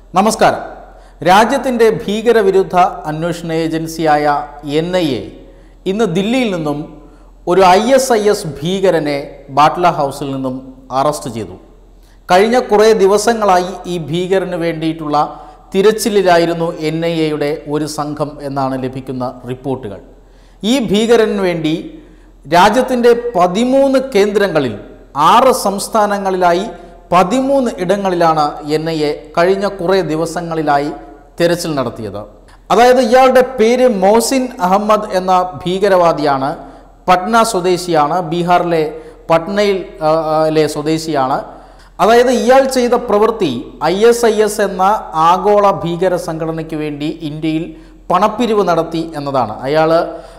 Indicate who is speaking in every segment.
Speaker 1: നമസ്കാരം രാജ്യത്തിൻ്റെ ഭീകരവിരുദ്ധ അന്വേഷണ ഏജൻസിയായ എൻ ഐ എ ഇന്ന് ദില്ലിയിൽ നിന്നും ഒരു ഐ എസ് ഐ എസ് ഭീകരനെ ബാട്ട്ല ഹൗസിൽ നിന്നും അറസ്റ്റ് ചെയ്തു കഴിഞ്ഞ കുറേ ദിവസങ്ങളായി ഈ ഭീകരന് വേണ്ടിയിട്ടുള്ള തിരച്ചിലിലായിരുന്നു എൻ ഐ എയുടെ ഒരു സംഘം എന്നാണ് ലഭിക്കുന്ന റിപ്പോർട്ടുകൾ ഈ ഭീകരന് വേണ്ടി രാജ്യത്തിൻ്റെ പതിമൂന്ന് കേന്ദ്രങ്ങളിൽ ആറ് സംസ്ഥാനങ്ങളിലായി പതിമൂന്ന് ഇടങ്ങളിലാണ് എൻ ഐ എ കഴിഞ്ഞ കുറേ ദിവസങ്ങളിലായി തിരച്ചിൽ നടത്തിയത് അതായത് ഇയാളുടെ പേര് മോസിൻ അഹമ്മദ് എന്ന ഭീകരവാദിയാണ് പട്ന സ്വദേശിയാണ് ബീഹാറിലെ പട്നയിൽ ആ, ആ, ലെ സ്വദേശിയാണ് അതായത് ഇയാൾ ചെയ്ത പ്രവൃത്തി ഐ എസ് ഐ എസ് എന്ന ആഗോള ഭീകര സംഘടനയ്ക്ക് വേണ്ടി ഇന്ത്യയിൽ പണപ്പിരിവ് നടത്തി എന്നതാണ് അയാൾ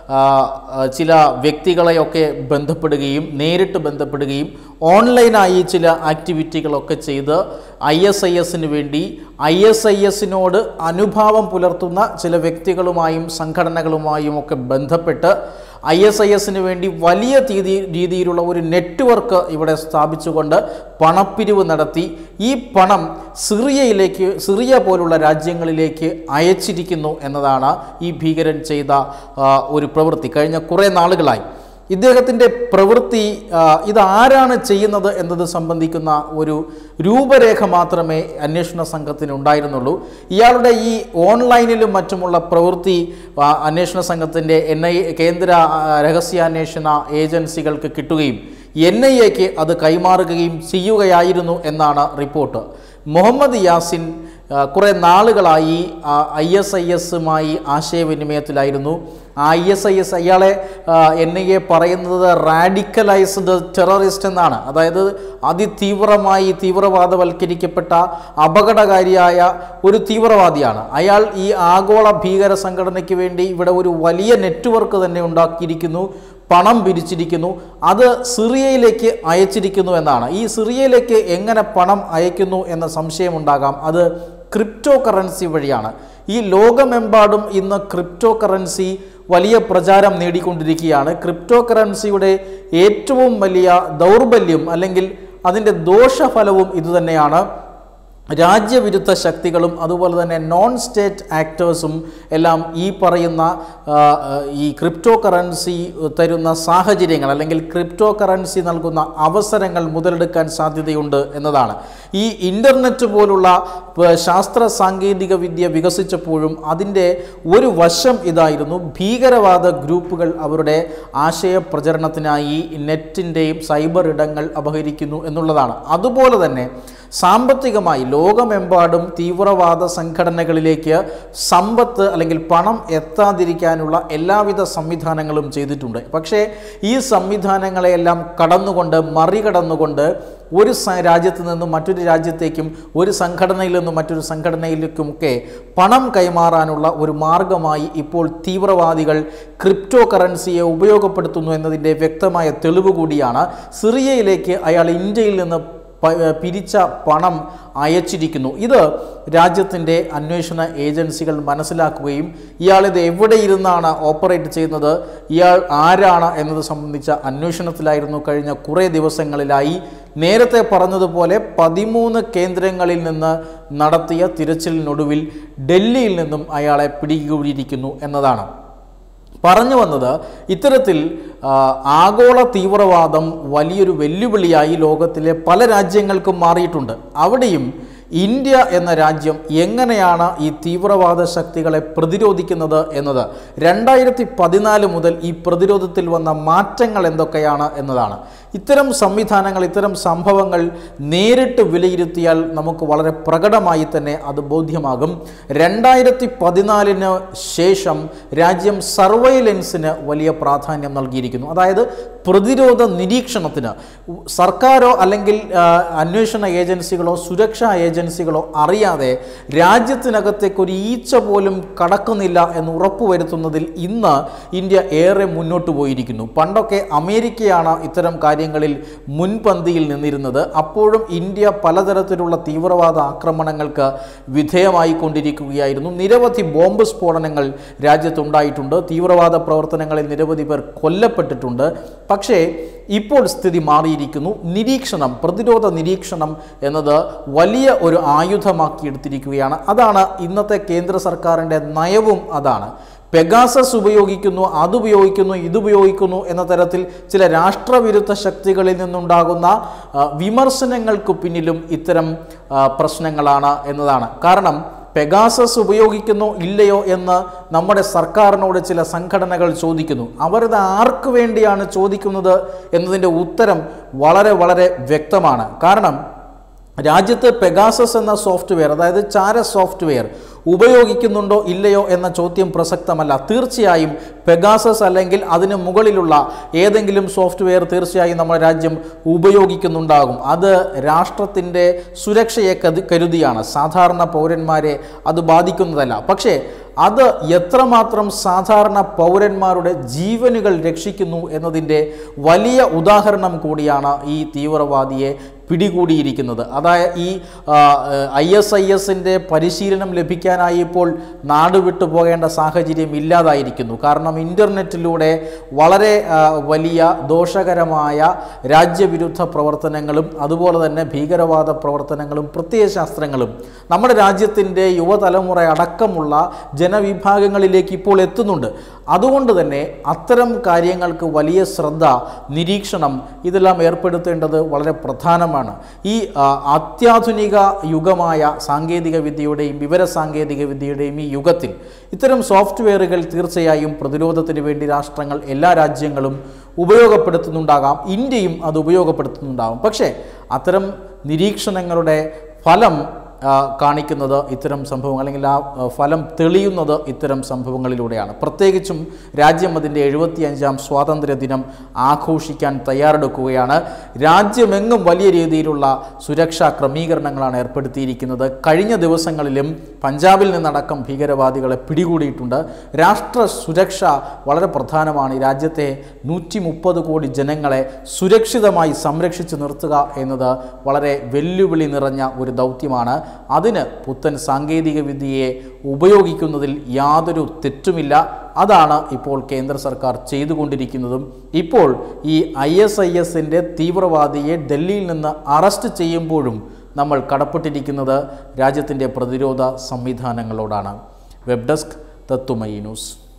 Speaker 1: ചില വ്യക്തികളെയൊക്കെ ബന്ധപ്പെടുകയും നേരിട്ട് ബന്ധപ്പെടുകയും ഓൺലൈനായി ചില ആക്ടിവിറ്റികളൊക്കെ ചെയ്ത് ഐ എസ് ഐ എസിന് വേണ്ടി ഐ എസ് ഐ എസിനോട് അനുഭാവം പുലർത്തുന്ന ചില വ്യക്തികളുമായും സംഘടനകളുമായും ഒക്കെ ബന്ധപ്പെട്ട് ഐ എസ് ഐ എസിന് വേണ്ടി വലിയ തീതി രീതിയിലുള്ള ഒരു നെറ്റ്വർക്ക് ഇവിടെ സ്ഥാപിച്ചുകൊണ്ട് പണപ്പിരിവ് നടത്തി ഈ പണം സിറിയയിലേക്ക് സിറിയ പോലുള്ള രാജ്യങ്ങളിലേക്ക് അയച്ചിരിക്കുന്നു എന്നതാണ് ഈ ഭീകരൻ ചെയ്ത ആ, ഒരു പ്രവൃത്തി കഴിഞ്ഞ കുറേ നാളുകളായി ഇദ്ദേഹത്തിൻ്റെ പ്രവൃത്തി ആ, ഇതാരാണ് ചെയ്യുന്നത് എന്നത് സംബന്ധിക്കുന്ന ഒരു രൂപരേഖ മാത്രമേ അന്വേഷണ സംഘത്തിന് ഉണ്ടായിരുന്നുള്ളൂ ഇയാളുടെ ഈ ഓൺലൈനിലും മറ്റുമുള്ള പ്രവൃത്തി ആ, അന്വേഷണ സംഘത്തിൻ്റെ എൻ ഐ കേന്ദ്ര ആ, രഹസ്യാന്വേഷണ ഏജൻസികൾക്ക് കിട്ടുകയും എൻ ഐ എക്ക് അത് കൈമാറുകയും ചെയ്യുകയായിരുന്നു എന്നാണ് റിപ്പോർട്ട് മുഹമ്മദ് യാസിൻ ആ, കുറേ നാളുകളായി ഐ എസ് ഐ എസുമായി ആശയവിനിമയത്തിലായിരുന്നു ആ ഐ എസ് ഐ എസ് അയാളെ എൻ ഐ എ പറയുന്നത് റാഡിക്കലൈസ്ഡ് ടെററിസ്റ്റ് എന്നാണ് അതായത് അതിതീവ്രമായി തീവ്രവാദവൽക്കരിക്കപ്പെട്ട അപകടകാരിയായ ഒരു തീവ്രവാദിയാണ് അയാൾ ഈ ആഗോള ഭീകര സംഘടനയ്ക്ക് വേണ്ടി ഇവിടെ ഒരു വലിയ നെറ്റ്വർക്ക് തന്നെ ഉണ്ടാക്കിയിരിക്കുന്നു പണം പിരിച്ചിരിക്കുന്നു അത് സിറിയയിലേക്ക് അയച്ചിരിക്കുന്നു എന്നാണ് ഈ സിറിയയിലേക്ക് എങ്ങനെ പണം അയക്കുന്നു എന്ന സംശയമുണ്ടാകാം അത് ക്രിപ്റ്റോ കറൻസി വഴിയാണ് ഈ ലോകമെമ്പാടും ഇന്ന് ക്രിപ്റ്റോ കറൻസി വലിയ പ്രചാരം നേടിക്കൊണ്ടിരിക്കുകയാണ് ക്രിപ്റ്റോ കറൻസിയുടെ ഏറ്റവും വലിയ ദൗർബല്യം അല്ലെങ്കിൽ അതിൻ്റെ ദോഷഫലവും ഇതുതന്നെയാണ് രാജ്യവിരുദ്ധ ശക്തികളും അതുപോലെ തന്നെ നോൺ സ്റ്റേറ്റ് ആക്ടേഴ്സും എല്ലാം ഈ പറയുന്ന ആ, ആ, ഈ ക്രിപ്റ്റോ കറൻസി തരുന്ന സാഹചര്യങ്ങൾ അല്ലെങ്കിൽ ക്രിപ്റ്റോ കറൻസി നൽകുന്ന അവസരങ്ങൾ മുതലെടുക്കാൻ സാധ്യതയുണ്ട് എന്നതാണ് ഈ ഇൻ്റർനെറ്റ് പോലുള്ള പ- ശാസ്ത്ര സാങ്കേതിക വിദ്യ വികസിച്ചപ്പോഴും അതിൻ്റെ ഒരു വശം ഇതായിരുന്നു ഭീകരവാദ ഗ്രൂപ്പുകൾ അവരുടെ ആശയ പ്രചരണത്തിനായി നെറ്റിൻ്റെയും സൈബർ ഇടങ്ങൾ അപഹരിക്കുന്നു എന്നുള്ളതാണ് അതുപോലെ തന്നെ സാമ്പത്തികമായി ലോകമെമ്പാടും തീവ്രവാദ സംഘടനകളിലേക്ക് സമ്പത്ത് അല്ലെങ്കിൽ പണം എത്താതിരിക്കാനുള്ള എല്ലാവിധ സംവിധാനങ്ങളും ചെയ്തിട്ടുണ്ട് പക്ഷേ ഈ സംവിധാനങ്ങളെയെല്ലാം കടന്നുകൊണ്ട് മറികടന്നുകൊണ്ട് ഒരു സ- രാജ്യത്ത് നിന്നും മറ്റൊരു രാജ്യത്തേക്കും ഒരു സംഘടനയിൽ നിന്നും മറ്റൊരു സംഘടനയിലേക്കുമൊക്കെ പണം കൈമാറാനുള്ള ഒരു മാർഗമായി ഇപ്പോൾ തീവ്രവാദികൾ ക്രിപ്റ്റോ കറൻസിയെ ഉപയോഗപ്പെടുത്തുന്നു എന്നതിൻ്റെ വ്യക്തമായ തെളിവ് കൂടിയാണ് സിറിയയിലേക്ക് അയാൾ ഇന്ത്യയിൽ നിന്ന് പ- പിരിച്ച പണം അയച്ചിരിക്കുന്നു ഇത് രാജ്യത്തിൻ്റെ അന്വേഷണ ഏജൻസികൾ മനസ്സിലാക്കുകയും ഇയാളിത് എവിടെ ഇരുന്നാണ് ഓപ്പറേറ്റ് ചെയ്യുന്നത് ഇയാൾ ആരാണ് എന്നത് സംബന്ധിച്ച അന്വേഷണത്തിലായിരുന്നു കഴിഞ്ഞ കുറേ ദിവസങ്ങളിലായി നേരത്തെ പറഞ്ഞതുപോലെ പതിമൂന്ന് കേന്ദ്രങ്ങളിൽ നിന്ന് നടത്തിയ തിരച്ചിലിനൊടുവിൽ ഡൽഹിയിൽ നിന്നും അയാളെ പിടികൂടിയിരിക്കുന്നു എന്നതാണ് പറഞ്ഞു വന്നത് ഇത്തരത്തിൽ ആ, ആഗോള തീവ്രവാദം വലിയൊരു വെല്ലുവിളിയായി ലോകത്തിലെ പല രാജ്യങ്ങൾക്കും മാറിയിട്ടുണ്ട് അവിടെയും ഇന്ത്യ എന്ന രാജ്യം എങ്ങനെയാണ് ഈ തീവ്രവാദ ശക്തികളെ പ്രതിരോധിക്കുന്നത് എന്നത് രണ്ടായിരത്തി പതിനാല് മുതൽ ഈ പ്രതിരോധത്തിൽ വന്ന മാറ്റങ്ങൾ എന്തൊക്കെയാണ് എന്നതാണ് ഇത്തരം സംവിധാനങ്ങൾ ഇത്തരം സംഭവങ്ങൾ നേരിട്ട് വിലയിരുത്തിയാൽ നമുക്ക് വളരെ പ്രകടമായി തന്നെ അത് ബോധ്യമാകും രണ്ടായിരത്തി പതിനാലിന് ശേഷം രാജ്യം സർവൈലൻസിന് വലിയ പ്രാധാന്യം നൽകിയിരിക്കുന്നു അതായത് പ്രതിരോധ നിരീക്ഷണത്തിന് സർക്കാരോ അല്ലെങ്കിൽ ആ, അന്വേഷണ ഏജൻസികളോ സുരക്ഷാ ഏജൻസികളോ അറിയാതെ രാജ്യത്തിനകത്തേക്ക് ഒരു ഈച്ച പോലും കടക്കുന്നില്ല എന്ന് ഉറപ്പുവരുത്തുന്നതിൽ ഇന്ന് ഇന്ത്യ ഏറെ മുന്നോട്ട് പോയിരിക്കുന്നു പണ്ടൊക്കെ അമേരിക്കയാണ് ഇത്തരം കാര്യങ്ങൾ കാര്യങ്ങളിൽ മുൻപന്തിയിൽ നിന്നിരുന്നത് അപ്പോഴും ഇന്ത്യ പലതരത്തിലുള്ള തീവ്രവാദ ആക്രമണങ്ങൾക്ക് വിധേയമായിക്കൊണ്ടിരിക്കുകയായിരുന്നു നിരവധി ബോംബ് സ്ഫോടനങ്ങൾ രാജ്യത്തുണ്ടായിട്ടുണ്ട് തീവ്രവാദ പ്രവർത്തനങ്ങളിൽ നിരവധി പേർ കൊല്ലപ്പെട്ടിട്ടുണ്ട് പക്ഷേ ഇപ്പോൾ സ്ഥിതി മാറിയിരിക്കുന്നു നിരീക്ഷണം പ്രതിരോധ നിരീക്ഷണം എന്നത് വലിയ ഒരു ആയുധമാക്കിയെടുത്തിരിക്കുകയാണ് അതാണ് ഇന്നത്തെ കേന്ദ്ര സർക്കാരിൻ്റെ നയവും അതാണ് പെഗാസസ് ഉപയോഗിക്കുന്നു അതുപയോഗിക്കുന്നു ഇതുപയോഗിക്കുന്നു എന്ന തരത്തിൽ ചില രാഷ്ട്രവിരുദ്ധ ശക്തികളിൽ നിന്നുണ്ടാകുന്ന ആ, വിമർശനങ്ങൾക്ക് പിന്നിലും ഇത്തരം ആ, പ്രശ്നങ്ങളാണ് എന്നതാണ് കാരണം പെഗാസസ് ഉപയോഗിക്കുന്നോ ഇല്ലയോ എന്ന് നമ്മുടെ സർക്കാരിനോട് ചില സംഘടനകൾ ചോദിക്കുന്നു അവരത് ആർക്ക് വേണ്ടിയാണ് ചോദിക്കുന്നത് എന്നതിൻ്റെ ഉത്തരം വളരെ വളരെ വ്യക്തമാണ് കാരണം രാജ്യത്ത് പെഗാസസ് എന്ന സോഫ്റ്റ്വെയർ അതായത് ചാര സോഫ്റ്റ്വെയർ ഉപയോഗിക്കുന്നുണ്ടോ ഇല്ലയോ എന്ന ചോദ്യം പ്രസക്തമല്ല തീർച്ചയായും പെഗാസസ് അല്ലെങ്കിൽ അതിന് മുകളിലുള്ള ഏതെങ്കിലും സോഫ്റ്റ്വെയർ തീർച്ചയായും നമ്മുടെ രാജ്യം ഉപയോഗിക്കുന്നുണ്ടാകും അത് രാഷ്ട്രത്തിൻ്റെ സുരക്ഷയെ കരു- കരുതിയാണ് സാധാരണ പൗരന്മാരെ അത് ബാധിക്കുന്നതല്ല പക്ഷേ അത് എത്രമാത്രം സാധാരണ പൗരന്മാരുടെ ജീവനുകൾ രക്ഷിക്കുന്നു എന്നതിൻ്റെ വലിയ ഉദാഹരണം കൂടിയാണ് ഈ തീവ്രവാദിയെ പിടികൂടിയിരിക്കുന്നത് അതായത് ഈ ഐ എസ് ഐ എസിൻ്റെ പരിശീലനം ലഭിക്കാനായി ഇപ്പോൾ നാട് വിട്ടു പോകേണ്ട സാഹചര്യം ഇല്ലാതായിരിക്കുന്നു കാരണം ഇൻ്റർനെറ്റിലൂടെ വളരെ ആ, വലിയ ദോഷകരമായ രാജ്യവിരുദ്ധ പ്രവർത്തനങ്ങളും അതുപോലെ തന്നെ ഭീകരവാദ പ്രവർത്തനങ്ങളും പ്രത്യയശാസ്ത്രങ്ങളും നമ്മുടെ രാജ്യത്തിൻ്റെ യുവതലമുറ അടക്കമുള്ള ജനവിഭാഗങ്ങളിലേക്ക് ഇപ്പോൾ എത്തുന്നുണ്ട് അതുകൊണ്ട് തന്നെ അത്തരം കാര്യങ്ങൾക്ക് വലിയ ശ്രദ്ധ നിരീക്ഷണം ഇതെല്ലാം ഏർപ്പെടുത്തേണ്ടത് വളരെ പ്രധാനമാണ് ഈ ആ, അത്യാധുനിക യുഗമായ സാങ്കേതിക വിദ്യയുടെയും വിവര സാങ്കേതിക വിദ്യയുടെയും ഈ യുഗത്തിൽ ഇത്തരം സോഫ്റ്റ്വെയറുകൾ തീർച്ചയായും പ്രതിരോധത്തിന് വേണ്ടി രാഷ്ട്രങ്ങൾ എല്ലാ രാജ്യങ്ങളും ഉപയോഗപ്പെടുത്തുന്നുണ്ടാകാം ഇന്ത്യയും അത് ഉപയോഗപ്പെടുത്തുന്നുണ്ടാകും പക്ഷേ അത്തരം നിരീക്ഷണങ്ങളുടെ ഫലം ആ, കാണിക്കുന്നത് ഇത്തരം സംഭവങ്ങൾ അല്ലെങ്കിൽ ആ ആ, ഫലം തെളിയുന്നത് ഇത്തരം സംഭവങ്ങളിലൂടെയാണ് പ്രത്യേകിച്ചും രാജ്യം അതിൻ്റെ എഴുപത്തിയഞ്ചാം സ്വാതന്ത്ര്യ ദിനം ആഘോഷിക്കാൻ തയ്യാറെടുക്കുകയാണ് രാജ്യമെങ്ങും വലിയ രീതിയിലുള്ള സുരക്ഷാ ക്രമീകരണങ്ങളാണ് ഏർപ്പെടുത്തിയിരിക്കുന്നത് കഴിഞ്ഞ ദിവസങ്ങളിലും പഞ്ചാബിൽ നിന്നടക്കം ഭീകരവാദികളെ പിടികൂടിയിട്ടുണ്ട് രാഷ്ട്ര സുരക്ഷ വളരെ പ്രധാനമാണ് ഈ രാജ്യത്തെ നൂറ്റി മുപ്പത് കോടി ജനങ്ങളെ സുരക്ഷിതമായി സംരക്ഷിച്ചു നിർത്തുക എന്നത് വളരെ വെല്ലുവിളി നിറഞ്ഞ ഒരു ദൗത്യമാണ് അതിന് പുത്തൻ സാങ്കേതിക വിദ്യയെ ഉപയോഗിക്കുന്നതിൽ യാതൊരു തെറ്റുമില്ല അതാണ് ഇപ്പോൾ കേന്ദ്ര സർക്കാർ ചെയ്തുകൊണ്ടിരിക്കുന്നതും ഇപ്പോൾ ഈ ഐ എസ് ഐ എസിൻ്റെ തീവ്രവാദിയെ ഡൽഹിയിൽ നിന്ന് അറസ്റ്റ് ചെയ്യുമ്പോഴും നമ്മൾ കടപ്പെട്ടിരിക്കുന്നത് രാജ്യത്തിൻ്റെ പ്രതിരോധ സംവിധാനങ്ങളോടാണ് വെബ് ഡെസ്ക് തത്തുമയി ന്യൂസ്